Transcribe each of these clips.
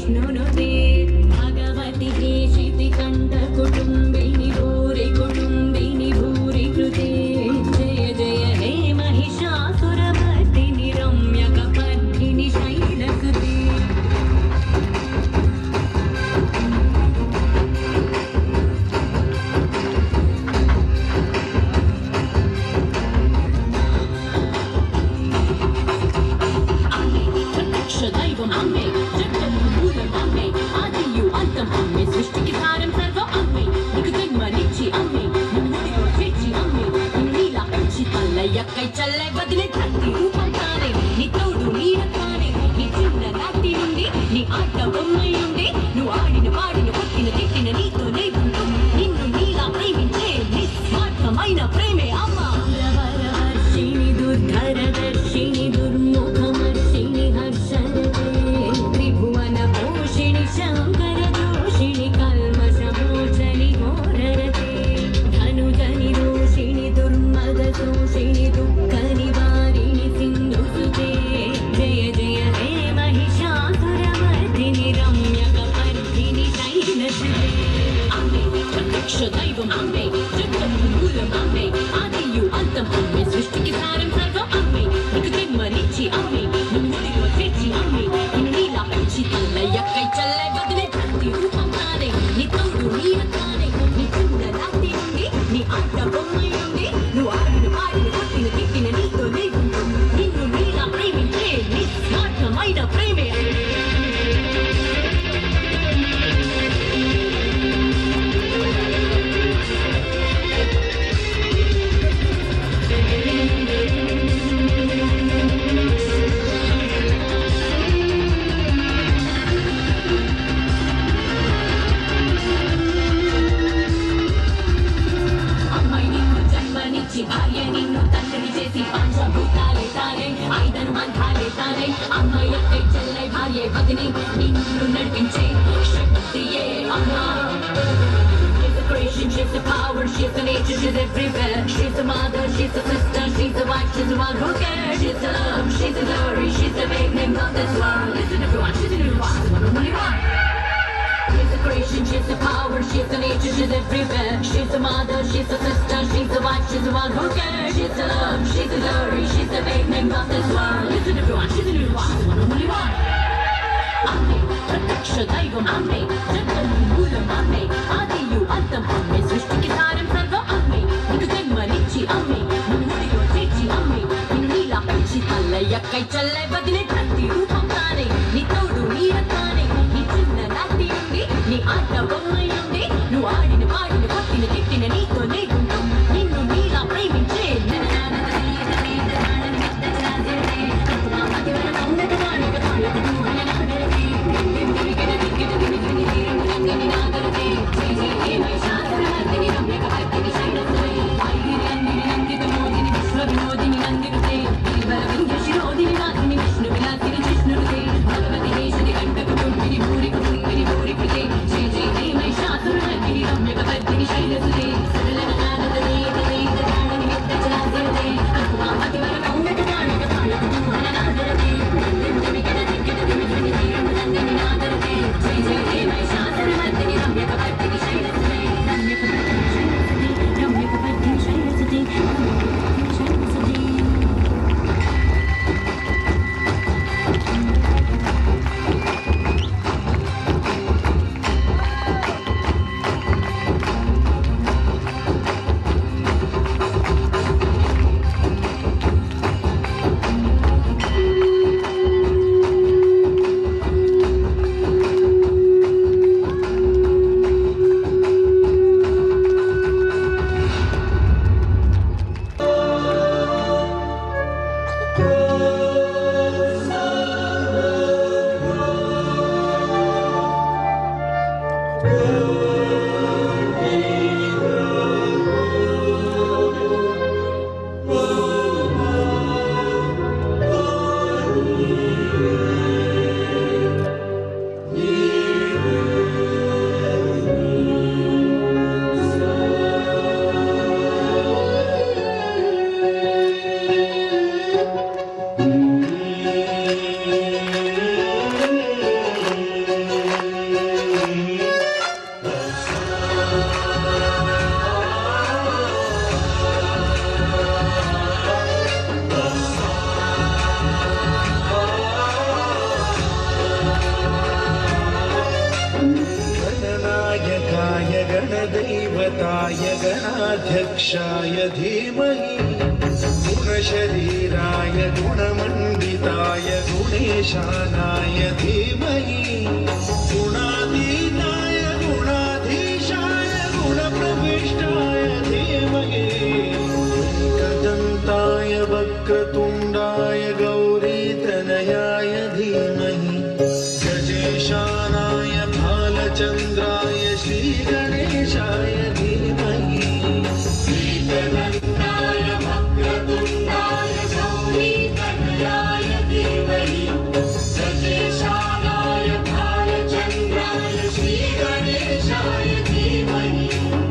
विष्णुनुते भगवति शितिकण्ठ कुटुम्बिनि भूरि कुटुम्बिनि भूरि कृते जय जय हे महिषासुरमर्दिनि रम्यकपर्दिनि शैलकृते అమ్మే ప్రత్యక్ష దైవం అమ్మే జగత్తు మూలం అమ్మే ఆదియు అంతం అమ్మే సృష్టికి సారం సర్వం అమ్మే నీకు జన్మనిచ్చి అమ్మే నిన్ను ఒడిలో చేర్చి అమ్మే నిన్ను నీలా పెంచి తల్ల ఎక్కై చల్లై వదిలే ధర్తి రూపం తానే నీ తోడు నీడ తానే నీ చిన్న నాటి నుండి నీ ఆట బొమ్మై ఉండి నువ్వు ఆడిన పాడిన పుట్టిన తిట్టిన నీతోనే ఉంటూ నిన్ను నీలా ప్రేమించే నిస్వార్థమైన ప్రేమే అమ్మ వర్షిణి దుర్ధరదర్శిని దుర్ముఖమర్షిణి హర్షరతే త్రిభువన పోషిణి శంకర దోషిణి కల్మషమోచని ఘోరరతే ధనుజని దోషిణి దుర్మద దోషిణి దుఃఖ నివారిణి సింధుసుతే జయ జయ హే మహిషాసురమర్దిని రమ్యకపర్దిని శైలసుతే అమ్మే ప్రత్యక్ష దైవం అమ్మే జగత్తు మూలం అమ్మే ఆదియు అంతం అమ్మే సృష్టికి సారం సర్వం అమ్మే నీకు జన్మనిచ్చి అమ్మే నిన్ను ఒడిలో చేర్చి అమ్మే నిన్ను నీలా పెంచి తల్ల ఎక్కై చల్లై వదిలే ధర్తి రూపం తానే నీ తోడు నీడ తానే నీ చిన్న రాతి నుండి నీ ఆట బొమ్మై ఉండి నువ్వు ఆడిన పాడిన కొట్టిన తిట్టిన నీతోనే ఉంటూ నిన్ను నీలా ప్రేమించే నిస్వార్థమైన ప్రేమే అమ్మాయి నిన్ను జన్మనిచ్చి భార్య నిన్ను తండ్రిని చేసి పంచభూతాలే తానే ఐదను మంత్రాలే తానే అమ్మాయి అక్కై చెల్లై భార్య వదిని నిన్ను నడిపించే శక్తియే అమ్మా She's the creation, she's the power, she's the nature, she's everywhere. She's the mother, she's the sister, she's the wife, she's the one who cares. She's the love, she's the glory, she's the big name of this world. Listen everyone, she's the new one, the one and only one. She's the creation, she's the power, she's the nature, she's everywhere. She's the mother, she's the sister, she's the wife, she's the one who cares. She's the love, she's the glory, she's the big name of this world. Listen everyone, she's the new one, the one and only one. అమ్మే ప్రత్యక్ష దైవం అమ్మే జగత్తు మూలం అమ్మే ఆదియు అంతం అమ్మే సృష్టికి సారం సర్వం అమ్మే నీకు జన్మనిచ్చి అమ్మే నిన్ను ఒడిలో చేర్చి అమ్మే నిన్ను నీలా పెంచి తల్ల ఎక్కై చల్లై వదిలే ధర్తి రూపం తానే నీ తోడు నీడ తానే నీ చిన్న నాటి నుండి నీ ఆట బొమ్మై ఉండి నువ్వు ఆడిన పాడిన కొట్టిన తిట్టిన నీతోనే ఉంటూ నిన్ను నీలా ప్రేమించే गणदैवताय गणाध्यक्षाय धीमहि गुणशरीराय गुणमण्डिताय गुणेशानाय धीमहि गुणातीताय गुणाधीशाय गुणप्रविष्टाय धीमहि एकदन्ताय वक्रतुण्डाय गौरीतनयाय धीमहि गजेशानाय भालचन्द्राय श्रीगणेशाय धीमहि श्रीगणेशाय वक्रतुण्डाय गौरीतनयाय धीमहि गजेशानाय भालचन्द्राय श्रीगणेशाय धीमहि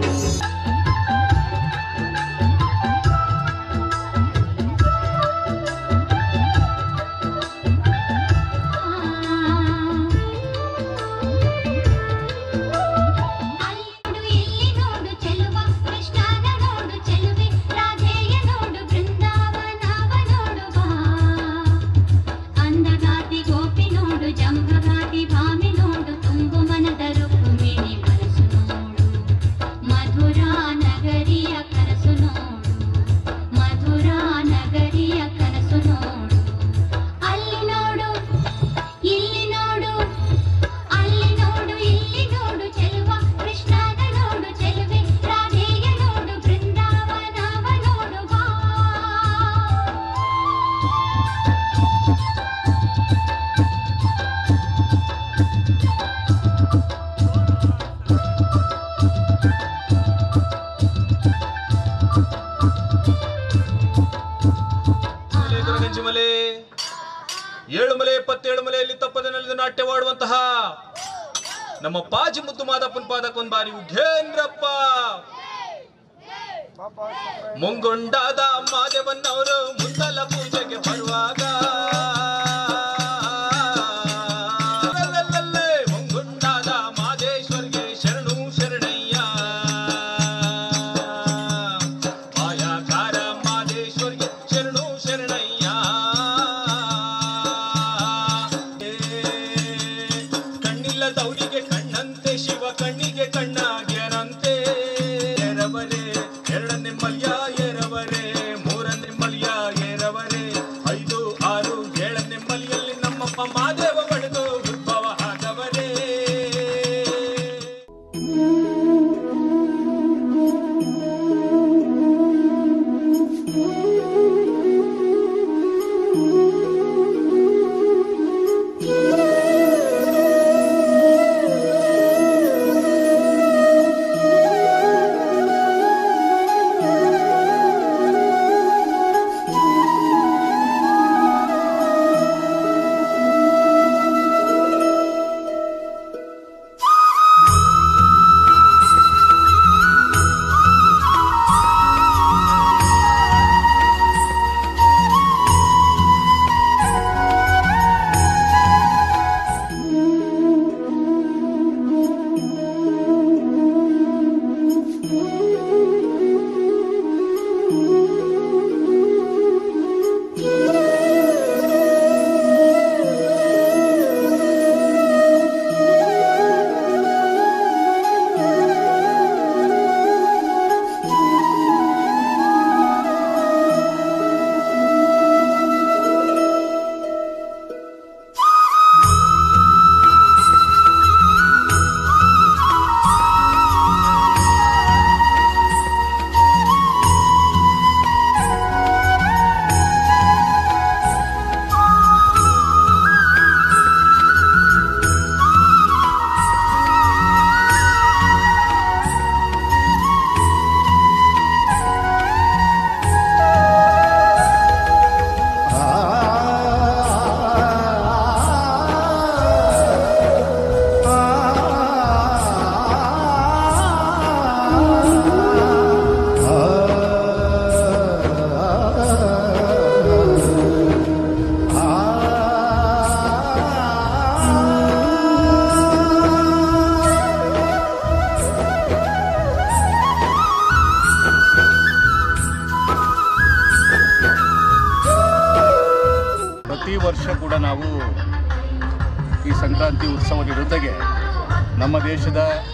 ಅಲ್ಲೋಡು ಇಲ್ಲಿ ನೋಡು ಚೆಲುವ ಕೃಷ್ಣನ ನೋಡು ಚೆಲುವೆ ರಾಧೆಯ ನೋಡು ಬೃಂದಾವನವ ನೋಡು ಬಾ ಅಂದಗಾತಿ ಗೋಪಿ ನೋಡು ಜಂಭಗಾತಿ ಭಾಮಿ ನೋಡು ತುಂಬು ಮನದ ರುಕ್ಮಿಣಿ ಮನಸ್ಸು ನೋಡು ಮಧುರಾ ನಗರಿಯ ಕನಸು ನೋಡು ಮಧುರಾ ನಗರಿಯ ಕನಸು ನೋಡು ಅಲ್ಲಿ ನೋಡು ಇಲ್ಲಿ ನೋಡು ಅಲ್ಲಿ ನೋಡು ಇಲ್ಲಿ ನೋಡು ಚೆಲುವ ಕೃಷ್ಣನ ನೋಡು ಚೆಲುವೆ ರಾಧೆಯ ನೋಡು ಬೃಂದಾವನವ ನೋಡು ಬಾ ಮಲೆ ಗಂಜಿಮಲೆ ಏಳು ಮಲೆ ಎಪ್ಪತ್ತೇಳು ಮಲೆಯಲ್ಲಿ ತಪ್ಪದೆ ನೆಲೆದು ನಾಟ್ಯವಾಡುವಂತಹ ನಮ್ಮ ಪಾಜಿ ಮುದ್ದು ಮಾದಪ್ಪನ ಪಾದಕ್ಕೊಂದು ಬಾರಿ ಉಘೇಂದ್ರಪ್ಪ ಮುಂಗೊಂಡಾದ ಮಾದೇವನ್ನವರು ಮುಂದಲ ಪೂಜೆಗೆ ಬರುವಾಗ ಲಲ್ಲಲ್ಲೇ, ಮುಂಗುಂಡಾದ ಮಾದೇಶ್ವರ್ಗೆ ಶರಣು ಶರಣಯ್ಯ ಮಾಯಾಕಾರ ಮಾದೇಶ್ವರ್ಗೆ ಶರಣು ಶರಣಯ್ಯ ಏ, ಕಣ್ಣಿಲ್ಲದವರಿಗೆ ಕಣ್ಣಂತೆ ಶಿವ ಕಣ್ಣಿಗೆ ಕಣ್ಣಾಗ್ಯರಂತೆ ಎರವರೆ ಎರಡನೇ ಮಲ್ಯ ಎರವರೆ ಮೂರನೇ ಮಲ್ಯ ಎರವರೆ ಐದು ಆರು ಏಳನೇ ಮಲಿಯಲ್ಲಿ ನಮ್ಮಪ್ಪ ಮಾದೇವ ಬಡಿದು ಉದ್ಭವ ಆದವರೇ ಪ್ರತಿ ವರ್ಷ ಕೂಡ ನಾವು ಈ ಸಂಕ್ರಾಂತಿ ಉತ್ಸವದ ಜೊತೆಗೆ ನಮ್ಮ ದೇಶದ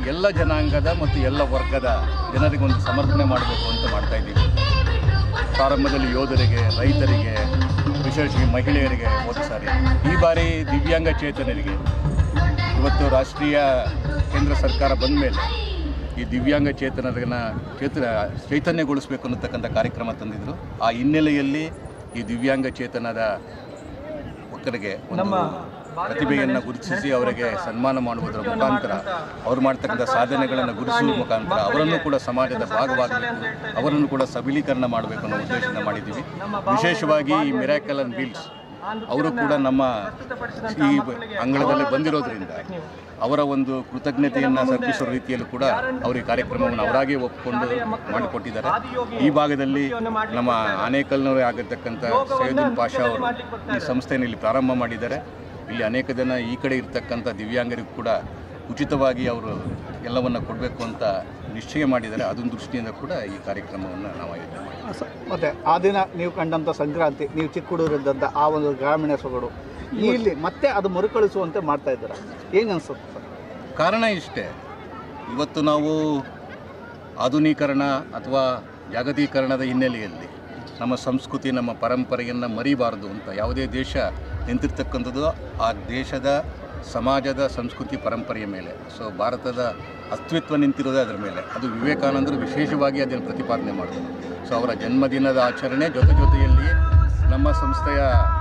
ಎಲ್ಲ ಜನಾಂಗದ ಮತ್ತು ಎಲ್ಲ ವರ್ಗದ ಜನರಿಗೊಂದು ಸಮರ್ಪಣೆ ಮಾಡಬೇಕು ಅಂತ ಮಾಡ್ತಾ ಇದ್ದೀವಿ ಪ್ರಾರಂಭದಲ್ಲಿ ಯೋಧರಿಗೆ ರೈತರಿಗೆ ವಿಶೇಷವಾಗಿ ಮಹಿಳೆಯರಿಗೆ ಒಂದು ಸಾರಿ ಈ ಬಾರಿ ದಿವ್ಯಾಂಗ ಚೇತನರಿಗೆ ಇವತ್ತು ರಾಷ್ಟ್ರೀಯ ಕೇಂದ್ರ ಸರ್ಕಾರ ಬಂದ ಮೇಲೆ ಈ ದಿವ್ಯಾಂಗ ಚೇತನರನ್ನ ಚೇತನ ಚೈತನ್ಯಗೊಳಿಸಬೇಕು ಅನ್ನತಕ್ಕಂಥ ಕಾರ್ಯಕ್ರಮ ತಂದಿದ್ದರು ಆ ಹಿನ್ನೆಲೆಯಲ್ಲಿ ಈ ದಿವ್ಯಾಂಗ ಚೇತನದ ಒಕ್ಕರಿಗೆ ಒಂದು ಪ್ರತಿಭೆಯನ್ನು ಗುರುತಿಸಿ ಅವರಿಗೆ ಸನ್ಮಾನ ಮಾಡುವುದರ ಮುಖಾಂತರ ಅವ್ರು ಮಾಡ್ತಕ್ಕಂಥ ಸಾಧನೆಗಳನ್ನು ಗುರುತಿಸುವ ಮುಖಾಂತರ ಅವರನ್ನು ಕೂಡ ಸಮಾಜದ ಭಾಗವಾಗಬೇಕು ಅವರನ್ನು ಕೂಡ ಸಬಲೀಕರಣ ಮಾಡಬೇಕು ಅನ್ನೋ ಉದ್ದೇಶನ ಮಾಡಿದ್ದೀವಿ ವಿಶೇಷವಾಗಿ ಈ ಮಿರಾಕಲ್ ಅಂಡ್ ವೀಲ್ಸ್ ಅವರು ಕೂಡ ನಮ್ಮ ಈ ಅಂಗಳದಲ್ಲಿ ಬಂದಿರೋದ್ರಿಂದ ಅವರ ಒಂದು ಕೃತಜ್ಞತೆಯನ್ನು ಸರ್ಪಿಸುವ ರೀತಿಯಲ್ಲೂ ಕೂಡ ಅವರು ಈ ಕಾರ್ಯಕ್ರಮವನ್ನು ಅವರಾಗೇ ಒಪ್ಪಿಕೊಂಡು ಮಾಡಿಕೊಟ್ಟಿದ್ದಾರೆ ಈ ಭಾಗದಲ್ಲಿ ನಮ್ಮ ಆನೇಕಲ್ನವರೇ ಆಗಿರ್ತಕ್ಕಂಥ ಸೈಯದುಲ್ ಪಾಷಾ ಅವರು ಈ ಸಂಸ್ಥೆಯನ್ನು ಇಲ್ಲಿ ಪ್ರಾರಂಭ ಮಾಡಿದ್ದಾರೆ ಇಲ್ಲಿ ಅನೇಕ ಜನ ಈ ಕಡೆ ಇರ್ತಕ್ಕಂಥ ದಿವ್ಯಾಂಗರಿಗೂ ಕೂಡ ಉಚಿತವಾಗಿ ಅವರು ಎಲ್ಲವನ್ನು ಕೊಡಬೇಕು ಅಂತ ನಿಶ್ಚಯ ಮಾಡಿದ್ದಾರೆ ಅದೊಂದು ದೃಷ್ಟಿಯಿಂದ ಕೂಡ ಈ ಕಾರ್ಯಕ್ರಮವನ್ನು ನಾವು ಆಯೋಜನೆ ಮಾಡಿದ್ದೀವಿ ಸ- ಮತ್ತೆ ಆ ದಿನ ನೀವು ಕಂಡಂಥ ಸಂಕ್ರಾಂತಿ ನೀವು ಚಿಕ್ಕ ಹುಡುಗರಿದ್ದಂಥ ಆ ಒಂದು ಗ್ರಾಮೀಣ ಸೊಗಡು ಇಲ್ಲಿ ಮತ್ತೆ ಅದು ಮರುಕಳಿಸುವಂತೆ ಮಾಡ್ತಾ ಇದ್ದಾರೆ ಹೆಂಗೆ ಅನ್ಸುತ್ತೆ ಸರ್ ಕಾರಣ ಇಷ್ಟೇ ಇವತ್ತು ನಾವು ಆಧುನೀಕರಣ ಅಥವಾ ಜಾಗತೀಕರಣದ ಹಿನ್ನೆಲೆಯಲ್ಲಿ ನಮ್ಮ ಸಂಸ್ಕೃತಿ ನಮ್ಮ ಪರಂಪರೆಯನ್ನು ಮರಿಬಾರದು ಅಂತ ಯಾವುದೇ ದೇಶ ನಿಂತಿರ್ತಕ್ಕಂಥದ್ದು ಆ ದೇಶದ ಸಮಾಜದ ಸಂಸ್ಕೃತಿ ಪರಂಪರೆಯ ಮೇಲೆ ಸೊ ಭಾರತದ ಅಸ್ತಿತ್ವ ನಿಂತಿರೋದೇ ಅದರ ಮೇಲೆ ಅದು ವಿವೇಕಾನಂದರು ವಿಶೇಷವಾಗಿ ಅದನ್ನು ಪ್ರತಿಪಾದನೆ ಮಾಡಿದರು ಸೊ ಅವರ ಜನ್ಮದಿನದ ಆಚರಣೆ ಜೊತೆ ಜೊತೆಯಲ್ಲಿ ನಮ್ಮ ಸಂಸ್ಥೆಯ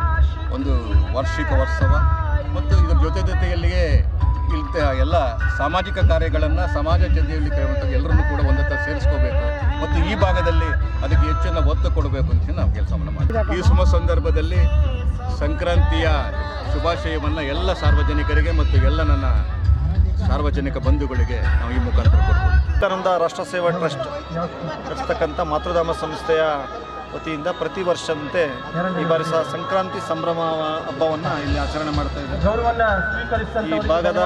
ಒಂದು ವಾರ್ಷಿಕ ಉತ್ಸವ ಮತ್ತು ಇದರ ಜೊತೆ ಜೊತೆಯಲ್ಲಿಯೇ ಇಲ್ತ ಎಲ್ಲ ಸಾಮಾಜಿಕ ಕಾರ್ಯಗಳನ್ನು ಸಮಾಜ ಜೊತೆಯಲ್ಲಿ ಕೈಗೊಂಡು ಎಲ್ಲರನ್ನೂ ಕೂಡ ಒಂದತ್ತ ಸೇರಿಸ್ಕೋಬೇಕು ಮತ್ತು ಈ ಭಾಗದಲ್ಲಿ ಅದಕ್ಕೆ ಹೆಚ್ಚಿನ ಒತ್ತು ಕೊಡಬೇಕು ಅಂತ ನಾವು ಕೆಲಸವನ್ನು ಮಾಡ್ತೀವಿ ಈ ಶುಭ ಸಂದರ್ಭದಲ್ಲಿ ಸಂಕ್ರಾಂತಿಯ ಶುಭಾಶಯವನ್ನು ಎಲ್ಲ ಸಾರ್ವಜನಿಕರಿಗೆ ಮತ್ತು ಎಲ್ಲ ನನ್ನ ಸಾರ್ವಜನಿಕ ಬಂಧುಗಳಿಗೆ ನಾವು ಈ ಮುಖಾಂತರ ಕೊಡ್ತೀವಿ ವಿವೇಕಾನಂದ ರಾಷ್ಟ್ರ ಸೇವಾ ಟ್ರಸ್ಟ್ ನಡೆಸ್ತಕ್ಕಂಥ ಮಾತೃಧಾಮ ಸಂಸ್ಥೆಯ ವತಿಯಿಂದ ಪ್ರತಿ ವರ್ಷದಂತೆ ಈ ಬಾರಿ ಸಹ ಸಂಕ್ರಾಂತಿ ಸಂಭ್ರಮ ಹಬ್ಬವನ್ನು ಇಲ್ಲಿ ಆಚರಣೆ ಮಾಡ್ತಾ ಇದ್ದಾರೆ ಈ ಭಾಗದ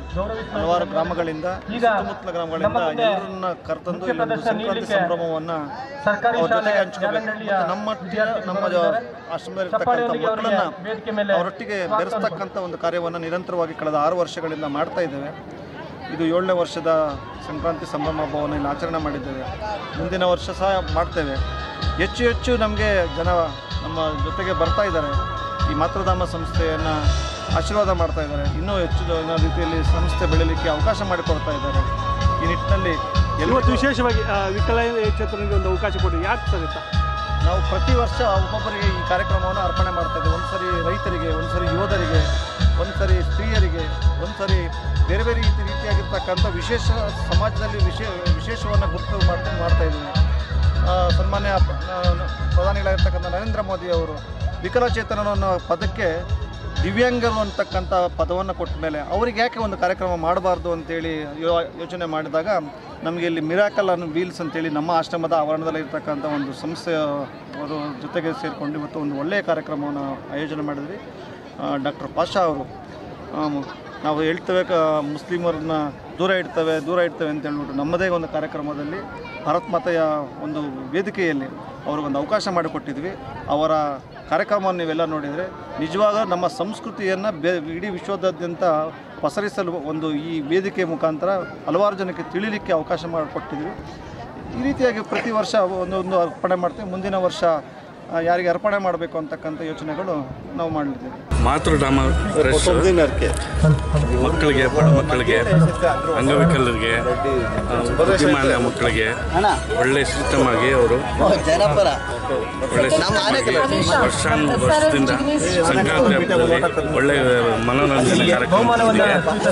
ಹಲವಾರು ಗ್ರಾಮಗಳಿಂದ ಸುತ್ತಮುತ್ತಲ ಗ್ರಾಮಗಳಿಂದ ಎಲ್ಲರನ್ನ ಕರೆತಂದು ಇಲ್ಲೊಂದು ಸಂಕ್ರಾಂತಿ ಸಂಭ್ರಮವನ್ನು ಅವ್ರ ಜೊತೆಗೆ ಹಂಚ್ಕೋಬೇಕು ಮತ್ತು ನಮ್ಮ ನಮ್ಮ ಜ- ಆಶ್ರಮದಲ್ಲಿರ್ತಕ್ಕಂಥ ಮಕ್ಕಳನ್ನ ಅವರೊಟ್ಟಿಗೆ ಬೆರೆಸ್ತಕ್ಕಂಥ ಒಂದು ಕಾರ್ಯವನ್ನು ನಿರಂತರವಾಗಿ ಕಳೆದ ಆರು ವರ್ಷಗಳಿಂದ ಮಾಡ್ತಾ ಇದ್ದೇವೆ ಇದು ಏಳನೇ ವರ್ಷದ ಸಂಕ್ರಾಂತಿ ಸಂಭ್ರಮ ಹಬ್ಬವನ್ನು ಇಲ್ಲಿ ಆಚರಣೆ ಮಾಡಿದ್ದೇವೆ ಮುಂದಿನ ವರ್ಷ ಸಹ ಮಾಡ್ತೇವೆ ಹೆಚ್ಚು ಹೆಚ್ಚು ನಮಗೆ ಜನ ನಮ್ಮ ಜೊತೆಗೆ ಬರ್ತಾ ಇದ್ದಾರೆ ಈ ಮಾತೃಧಾಮ ಸಂಸ್ಥೆಯನ್ನು ಆಶೀರ್ವಾದ ಮಾಡ್ತಾ ಇದ್ದಾರೆ ಇನ್ನೂ ಹೆಚ್ಚು ಜನ ರೀತಿಯಲ್ಲಿ ಸಂಸ್ಥೆ ಬೆಳೀಲಿಕ್ಕೆ ಅವಕಾಶ ಮಾಡಿಕೊಡ್ತಾ ಇದ್ದಾರೆ ಈ ನಿಟ್ಟಿನಲ್ಲಿ ಇವತ್ತು ಎಲ್ಲವತ್ತು ವಿಶೇಷವಾಗಿ ಆ, ವಿಕಲಚೇತನರಿಗೆ ಒಂದು ಅವಕಾಶ ಕೊಡಿ ಯಾಕೆ ಸರ್ ಅಂತ ನಾವು ಪ್ರತಿ ವರ್ಷ ಒಬ್ಬೊಬ್ಬರಿಗೆ ಈ ಕಾರ್ಯಕ್ರಮವನ್ನು ಅರ್ಪಣೆ ಮಾಡ್ತಾ ಇದ್ದೇವೆ ಒಂದು ಸರಿ ರೈತರಿಗೆ ಒಂದು ಸರಿ ಯೋಧರಿಗೆ ಒಂದು ಸರಿ ಸ್ತ್ರೀಯರಿಗೆ ಒಂದು ಸರಿ ಬೇರೆ ಬೇರೆ ರೀತಿ ರೀತಿಯಾಗಿರ್ತಕ್ಕಂಥ ವಿಶೇಷ ಸಮಾಜದಲ್ಲಿ ವಿಶೇ ವಿಶೇಷವನ್ನು ಗುರುತು ಮಾಡ್ತಾ ಮಾಡ್ತಾ ಇದ್ದೀವಿ ಆ, ಸನ್ಮಾನ್ಯ ಪ- ಆ, ಪ್ರಧಾನಿಗಳಾಗಿರ್ತಕ್ಕಂಥ ನರೇಂದ್ರ ಮೋದಿ ಅವರು ವಿಕಲಚೇತನರು ಅನ್ನೋ ಪದಕ್ಕೆ ದಿವ್ಯಾಂಗರು ಅಂತಕ್ಕಂಥ ಪದವನ್ನು ಕೊಟ್ಟ ಮೇಲೆ ಅವ್ರಿಗೆ ಯಾಕೆ ಒಂದು ಕಾರ್ಯಕ್ರಮ ಮಾಡಬಾರ್ದು ಅಂತೇಳಿ ಯೋ ಯೋಚನೆ ಮಾಡಿದಾಗ ನಮಗೆ ಇಲ್ಲಿ ಮಿರಾಕಲ್ ಅನ್ನು ವೀಲ್ಸ್ ಅಂತೇಳಿ ನಮ್ಮ ಆಶ್ರಮದ ಆವರಣದಲ್ಲಿ ಇರ್ತಕ್ಕಂಥ ಒಂದು ಸಂಸ್ಥೆ ಅವರು ಜೊತೆಗೆ ಸೇರಿಕೊಂಡು ಇವತ್ತು ಒಂದು ಒಳ್ಳೆಯ ಕಾರ್ಯಕ್ರಮವನ್ನು ಆಯೋಜನೆ ಮಾಡಿದ್ವಿ ಡಾಕ್ಟರ್ ಪಾಷಾ ಅವರು ಆಮ್, ನಾವು ಹೇಳ್ತೇವೆ ಕ ಮುಸ್ಲಿಮರನ್ನ ದೂರ ಇಡ್ತೇವೆ ದೂರ ಇಡ್ತೇವೆ ಅಂತ ಹೇಳ್ಬಿಟ್ಟು ನಮ್ಮದೇ ಒಂದು ಕಾರ್ಯಕ್ರಮದಲ್ಲಿ ಭಾರತ್ ಮಾತೆಯ ಒಂದು ವೇದಿಕೆಯಲ್ಲಿ ಅವ್ರಿಗೊಂದು ಅವಕಾಶ ಮಾಡಿಕೊಟ್ಟಿದ್ವಿ ಅವರ ಕಾರ್ಯಕ್ರಮವನ್ನು ನೀವೆಲ್ಲ ನೋಡಿದರೆ ನಿಜವಾಗ ನಮ್ಮ ಸಂಸ್ಕೃತಿಯನ್ನು ಬೇ ಇಡೀ ವಿಶ್ವದಾದ್ಯಂತ ಪಸರಿಸಲು ಒಂದು ಈ ವೇದಿಕೆ ಮುಖಾಂತರ ಹಲವಾರು ಜನಕ್ಕೆ ತಿಳಿಲಿಕ್ಕೆ ಅವಕಾಶ ಮಾಡಿಕೊಟ್ಟಿದ್ವಿ ಈ ರೀತಿಯಾಗಿ ಪ್ರತಿ ವರ್ಷ ಒಂದೊಂದು ಅರ್ಪಣೆ ಮಾಡ್ತೇವೆ ಮುಂದಿನ ವರ್ಷ ಆ, ಯಾರಿಗೆ ಅರ್ಪಣೆ ಮಾಡಬೇಕು ಅಂತಕ್ಕಂಥ ಯೋಚನೆಗಳು ನಾವು ಮಾಡಲಿದ್ದೇವೆ ಮಾತೃಧಾಮ ಟ್ರಸ್ಟ್ ಮಕ್ಕಳಿಗೆ ಬಡ ಮಕ್ಕಳಿಗೆ ಅಂಗವಿಕಲರಿಗೆ ಆ, ಬುದ್ಧಿಮಾಂದ್ಯ ಮಕ್ಕಳಿಗೆ ಒಳ್ಳೆ ಸಿಸ್ಟಮ್ ಆಗಿ ಅವರು ಒಳ್ಳೆ system ಆಗಿ ವರ್ಷಾನು ವರ್ಷದಿಂದ ಸಂಕ್ರಾಂತಿ ಹಬ್ಬದಲ್ಲಿ ಒಳ್ಳೆ ಮನೋರಂಜನೆ ಕಾರ್ಯಕ್ರಮದೊಂದಿಗೆ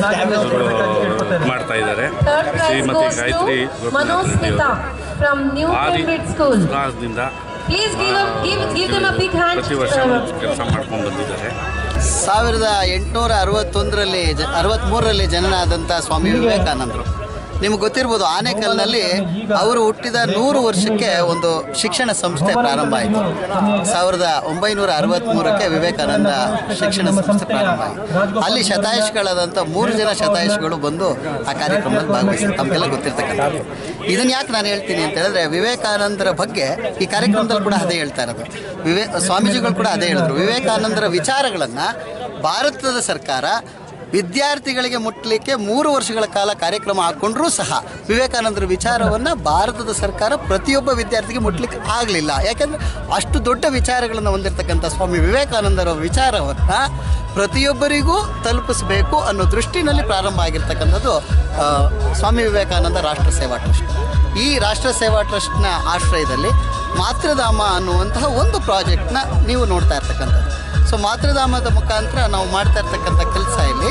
ಅವರು ಮಾಡ್ತಾ ಇದ್ದಾರೆ ಶ್ರೀಮತಿ ಗಾಯತ್ರಿ ಗೋಪಿನಾಥ್ ರೆಡ್ಡಿ ಅವರು from New ಆದಿ Cambridge School. ಕ್ಲಾಸ್ದಿಂದ Please give, a, give, give them a big hand. ಪ್ರತಿ ವರ್ಷ ಕೆಲಸ ಮಾಡ್ಕೊಂಡು ಬಂದಿದ್ದಾರೆ ಸಾವಿರದ ಎಂಟುನೂರ ಅರವತ್ತೊಂದರಲ್ಲಿ ಜ ಅರವತ್ತ್ಮೂರರಲ್ಲಿ ಜನನಾದಂಥ ಸ್ವಾಮಿ ವಿವೇಕಾನಂದರು ನಿಮ್ಗೆ ಗೊತ್ತಿರ್ಬೋದು ಆನೇಕಲ್ನಲ್ಲಿ ಅವರು ಹುಟ್ಟಿದ ನೂರು ವರ್ಷಕ್ಕೆ ಒಂದು ಶಿಕ್ಷಣ ಸಂಸ್ಥೆ ಪ್ರಾರಂಭ ಆಯಿತು ಸಾವಿರದ ಒಂಬೈನೂರ ಅರವತ್ತ್ಮೂರಕ್ಕೆ ವಿವೇಕಾನಂದ ಶಿಕ್ಷಣ ಸಂಸ್ಥೆ ಪ್ರಾರಂಭ ಆಯಿತು ಅಲ್ಲಿ ಶತಾಯುಷಿಗಳಾದಂಥ ಮೂರು ಜನ ಶತಾಯುಷಿಗಳು ಬಂದು ಆ ಕಾರ್ಯಕ್ರಮದಲ್ಲಿ ಭಾಗವಹಿಸಿದ್ರು ತಮಗೆಲ್ಲ ಗೊತ್ತಿರ್ತಕ್ಕಂಥದ್ದು ಇದನ್ನು ಯಾಕೆ ನಾನು ಹೇಳ್ತೀನಿ ಅಂತ ಹೇಳಿದ್ರೆ ವಿವೇಕಾನಂದರ ಬಗ್ಗೆ ಈ ಕಾರ್ಯಕ್ರಮದಲ್ಲಿ ಕೂಡ ಅದೇ ಹೇಳ್ತಾ ಇರೋದು ವಿವೇ ಸ್ವಾಮೀಜಿಗಳು ಕೂಡ ಅದೇ ಹೇಳಿದ್ರು ವಿವೇಕಾನಂದರ ವಿಚಾರಗಳನ್ನು ಭಾರತದ ಸರ್ಕಾರ ವಿದ್ಯಾರ್ಥಿಗಳಿಗೆ ಮುಟ್ಟಲಿಕ್ಕೆ ಮೂರು ವರ್ಷಗಳ ಕಾಲ ಕಾರ್ಯಕ್ರಮ ಹಾಕ್ಕೊಂಡ್ರೂ ಸಹ ವಿವೇಕಾನಂದರ ವಿಚಾರವನ್ನು ಭಾರತದ ಸರ್ಕಾರ ಪ್ರತಿಯೊಬ್ಬ ವಿದ್ಯಾರ್ಥಿಗೆ ಮುಟ್ಲಿಕ್ಕೆ ಆಗಲಿಲ್ಲ ಯಾಕೆಂದರೆ ಅಷ್ಟು ದೊಡ್ಡ ವಿಚಾರಗಳನ್ನು ಹೊಂದಿರತಕ್ಕಂಥ ಸ್ವಾಮಿ ವಿವೇಕಾನಂದರ ವಿಚಾರವನ್ನು ಪ್ರತಿಯೊಬ್ಬರಿಗೂ ತಲುಪಿಸಬೇಕು ಅನ್ನೋ ದೃಷ್ಟಿನಲ್ಲಿ ಪ್ರಾರಂಭ ಆಗಿರ್ತಕ್ಕಂಥದ್ದು ಆ, ಸ್ವಾಮಿ ವಿವೇಕಾನಂದ ರಾಷ್ಟ್ರ ಸೇವಾ ಟ್ರಸ್ಟ್ ಈ ರಾಷ್ಟ್ರ ಸೇವಾ ಟ್ರಸ್ಟ್ನ ಆಶ್ರಯದಲ್ಲಿ ಮಾತೃಧಾಮ ಅನ್ನುವಂತಹ ಒಂದು ಪ್ರಾಜೆಕ್ಟ್ನ ನೀವು ನೋಡ್ತಾ ಇರ್ತಕ್ಕಂಥದ್ದು ಸೊ ಮಾತೃಧಾಮದ ಮುಖಾಂತರ ನಾವು ಮಾಡ್ತಾ ಇರ್ತಕ್ಕಂಥ ಕೆಲಸ ಇಲ್ಲಿ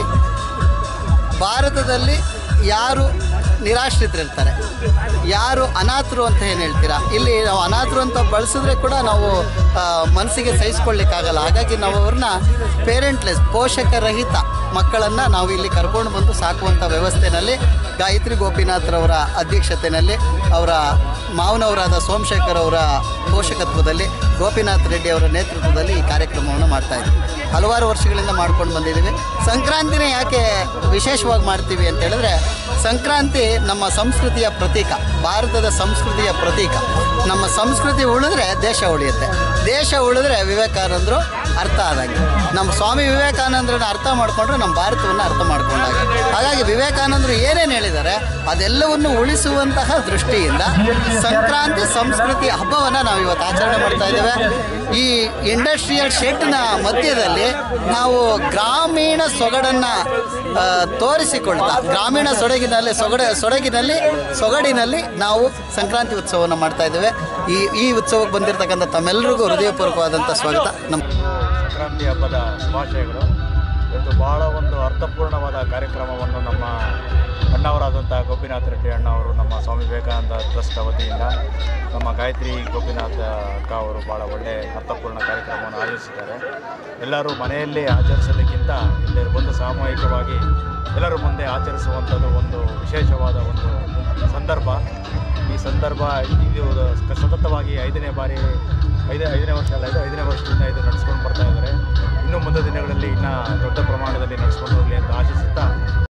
ಭಾರತದಲ್ಲಿ ಯಾರು ನಿರಾಶ್ರಿತರಿರ್ತಾರೆ ಯಾರು ಅನಾಥರು ಅಂತ ಏನು ಹೇಳ್ತೀರಾ ಇಲ್ಲಿ ನಾವು ಅನಾಥರು ಅಂತ ಬಳಸಿದ್ರೆ ಕೂಡ ನಾವು ಆ, ಮನಸ್ಸಿಗೆ ಸಹಿಸ್ಕೊಳ್ಳಿಕ್ಕಾಗಲ್ಲ ಹಾಗಾಗಿ ನಾವು ಅವ್ರನ್ನ ಪೇರೆಂಟ್ಲೆಸ್ ಪೋಷಕರಹಿತ ಮಕ್ಕಳನ್ನು ನಾವು ಇಲ್ಲಿ ಕರ್ಕೊಂಡು ಬಂದು ಸಾಕುವಂಥ ವ್ಯವಸ್ಥೆಯಲ್ಲಿ ಗಾಯತ್ರಿ ಗೋಪಿನಾಥ್ರವರ ಅಧ್ಯಕ್ಷತೆಯಲ್ಲಿ ಅವರ ಮಾವನವರಾದ ಸೋಮಶೇಖರ್ ಅವರ ಪೋಷಕತ್ವದಲ್ಲಿ ಗೋಪಿನಾಥ್ ರೆಡ್ಡಿ ಅವರ ನೇತೃತ್ವದಲ್ಲಿ ಈ ಕಾರ್ಯಕ್ರಮವನ್ನು ಮಾಡ್ತಾ ಇದ್ದೀವಿ ಹಲವಾರು ವರ್ಷಗಳಿಂದ ಮಾಡ್ಕೊಂಡು ಬಂದಿದ್ದೀವಿ ಸಂಕ್ರಾಂತಿನೇ ಯಾಕೆ ವಿಶೇಷವಾಗಿ ಮಾಡ್ತೀವಿ ಅಂತ ಹೇಳಿದ್ರೆ ಸಂಕ್ರಾಂತಿ ನಮ್ಮ ಸಂಸ್ಕೃತಿಯ ಪ್ರತೀಕ ಭಾರತದ ಸಂಸ್ಕೃತಿಯ ಪ್ರತೀಕ ನಮ್ಮ ಸಂಸ್ಕೃತಿ ಉಳಿದ್ರೆ ದೇಶ ಉಳಿಯುತ್ತೆ ದೇಶ ಉಳಿದ್ರೆ ವಿವೇಕಾನಂದರು ಅರ್ಥ ಆದಂಗೆ ನಮ್ಮ ಸ್ವಾಮಿ ವಿವೇಕಾನಂದರನ್ನ ಅರ್ಥ ಮಾಡಿಕೊಂಡ್ರೆ ನಮ್ಮ ಭಾರತವನ್ನು ಅರ್ಥ ಮಾಡ್ಕೊಂಡಾಗ ಹಾಗಾಗಿ ವಿವೇಕಾನಂದರು ಏನೇನು ಹೇಳಿದ್ದಾರೆ ಅದೆಲ್ಲವನ್ನು ಉಳಿಸುವಂತಹ ದೃಷ್ಟಿಯಿಂದ ಸಂಕ್ರಾಂತಿ ಸಂಸ್ಕೃತಿ ಹಬ್ಬವನ್ನು ನಾವು ಇವತ್ತು ಆಚರಣೆ ಮಾಡ್ತಾ ಇದ್ದೇವೆ ಈ ಇಂಡಸ್ಟ್ರಿಯಲ್ ಶೆಡ್ನ ಮಧ್ಯದಲ್ಲಿ ನಾವು ಗ್ರಾಮೀಣ ಸೊಗಡನ್ನು ಆ, ತೋರಿಸಿಕೊಳ್ತಾ ಗ್ರಾಮೀಣ ಸೊಡಗಿನಲ್ಲಿ ಸೊಗಡ ಸೊಡಗಿನಲ್ಲಿ ಸೊಗಡಿನಲ್ಲಿ ನಾವು ಸಂಕ್ರಾಂತಿ ಉತ್ಸವವನ್ನು ಮಾಡ್ತಾ ಇದ್ದೇವೆ ಈ ಈ ಉತ್ಸವಕ್ಕೆ ಬಂದಿರತಕ್ಕಂಥ ತಮ್ಮೆಲ್ಲರಿಗೂ ಹೃದಯಪೂರ್ವಕವಾದಂಥ ಸ್ವಾಗತ ನಮ್ಮ ಸಂಕ್ರಾಂತಿ ಹಬ್ಬದ ಶುಭಾಶಯಗಳು ಇವತ್ತು ಬಹಳ ಒಂದು ಅರ್ಥಪೂರ್ಣವಾದ ಕಾರ್ಯಕ್ರಮವನ್ನು ನಮ್ಮ ಅಣ್ಣವರಾದಂಥ ಗೋಪಿನಾಥ್ ರೆಡ್ಡಿ ಅಣ್ಣ ಅವರು ನಮ್ಮ ಸ್ವಾಮಿ ವಿವೇಕಾನಂದ ಟ್ರಸ್ಟ್ ವತಿಯಿಂದ ನಮ್ಮ ಗಾಯತ್ರಿ ಗೋಪಿನಾಥ ಅಕ್ಕ ಅವರು ಭಾಳ ಒಳ್ಳೆಯ ಅರ್ಥಪೂರ್ಣ ಕಾರ್ಯಕ್ರಮವನ್ನು ಆಯೋಜಿಸಿದ್ದಾರೆ ಎಲ್ಲರೂ ಮನೆಯಲ್ಲಿ ಆಚರಿಸೋದಕ್ಕಿಂತ ಇಲ್ಲಿ ಒಂದು ಸಾಮೂಹಿಕವಾಗಿ ಎಲ್ಲರ ಮುಂದೆ ಆಚರಿಸುವಂಥದ್ದು ಒಂದು ವಿಶೇಷವಾದ ಒಂದು ಸಂದರ್ಭ ಈ ಸಂದರ್ಭ ಇದು ಸತತವಾಗಿ ಐದನೇ ಬಾರಿ ಐದೇ ಐದನೇ ವರ್ಷ ಅಲ್ಲ ಇದು ಐದನೇ ವರ್ಷದಿಂದ ಇದು ನಡೆಸ್ಕೊಂಡು ಬರ್ತಾ ಇದ್ದಾರೆ ಇನ್ನು ಮುಂದೆ ದಿನಗಳಲ್ಲಿ ಇನ್ನೂ ದೊಡ್ಡ ಪ್ರಮಾಣದಲ್ಲಿ ನಡೆಸ್ಕೊಂಡು ಹೋಗಲಿ ಅಂತ ಆಶಿಸುತ್ತಾ